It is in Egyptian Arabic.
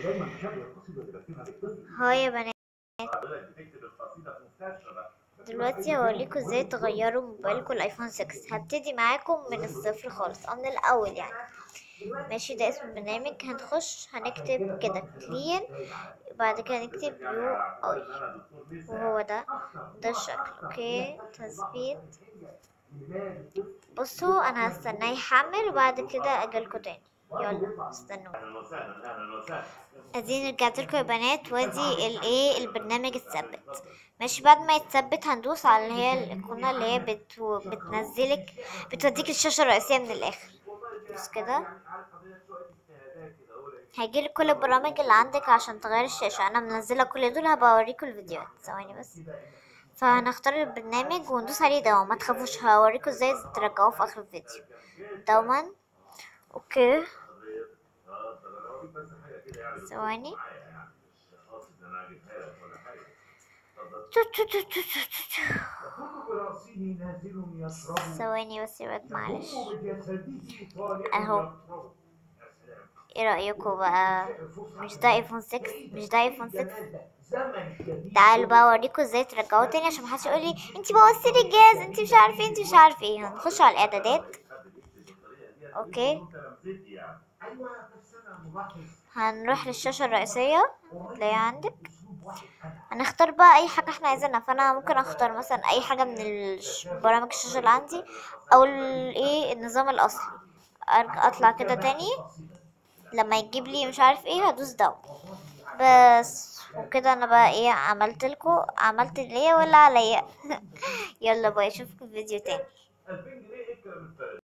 هو يا بنات دلوقتي هوريكم ازاي تغيروا موبايلكم الايفون 6 هبتدي معاكم من الصفر خالص او من الاول يعني ماشي ده اسم البرنامج هنخش هنكتب كده كلين بعد كده نكتب يو اي وهو ده ده الشكل اوكي تثبيت بصوا انا هستناه يحمل وبعد كده اجيلكوا تاني يلا استنوا اديني رجعت لكم يا بنات وادي الايه البرنامج اتثبت ماشي بعد ما يتثبت هندوس على اللي هي الايقونه اللي هي بت... بتنزلك بتوديك الشاشه الرئيسيه من الاخر بس كده هيجيلك كل البرامج اللي عندك عشان تغير الشاشه انا منزله كل دول هبقى اوريكم الفيديوهات ثواني بس فهنختار البرنامج وندوس عليه دوما ما تخافوش هوريكم ازاي ترجعوه في اخر الفيديو دوما اوكي ثواني ثواني بس يا بنات معلش اهو ايه رأيكم بقى مش ده ايفون 6 مش ده ايفون 6 تعالوا بقى اوريكم ازاي ترجعوه تاني عشان محدش يقول لي انت بوظتي لي الجهاز انت مش عارفه انت مش عارفه ايه هنخش على الاعدادات اوكي هنروح للشاشة الرئيسية تلاقيها عندك هنختار بقى اي حاجة احنا عايزينها فانا ممكن اختار مثلا اي حاجة من الش- برامج الشاشة اللي عندي او ال- ايه النظام الاصلي أرجع اطلع كده تاني لما يجيب لي مش عارف ايه هدوس داون بس وكده انا بقى ايه عملت لكم عملت ليا ولا عليا يلا باي اشوفكم في فيديو تاني